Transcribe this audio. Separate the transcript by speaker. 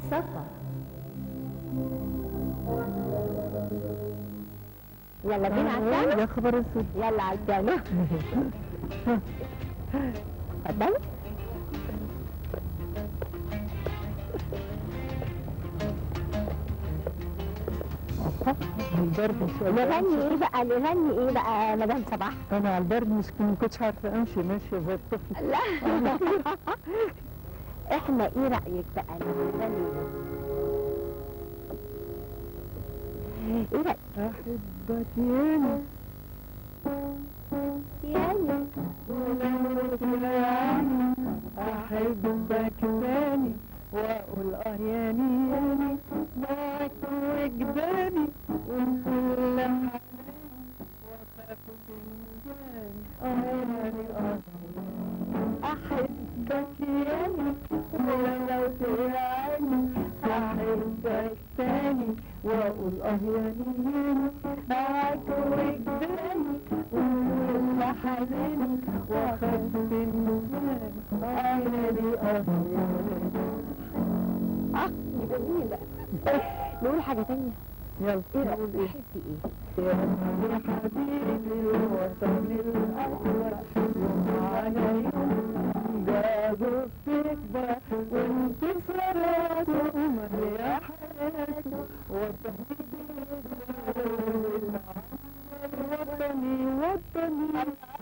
Speaker 1: سفر يلا بينا على السما
Speaker 2: يا خبر اسود
Speaker 1: يلا على السما اتفضلي
Speaker 2: البرد شوية
Speaker 1: نغني ايه بقى نغني ايه بقى يا مدام صباح
Speaker 2: انا على البرد مش ما كنتش عارفه امشي ماشيه زي الطفل
Speaker 1: لا احنا ايه رايك بقى نغني ايه رايك
Speaker 2: احبك ياني
Speaker 1: يعني
Speaker 2: احبك تاني واقول اه ياني ياني معك وجداني وكل حناني واخاف تنساني اه ياني اه احبك ياني ولو تلعني احبك تاني واقول اه ياني ياني معك وجداني وكل حناني واخاف تنساني اه ياني اه ياني
Speaker 1: اه دي جميله نقول حاجه تانية
Speaker 2: يلا
Speaker 1: ايه
Speaker 2: نقول
Speaker 1: رايك
Speaker 2: ايه
Speaker 1: تحبي ايه
Speaker 2: يا حبيبي الوطن الأحلى يوم على يوم جابوا تكبر وانتصاراته مليا حياته وطني وطني وطني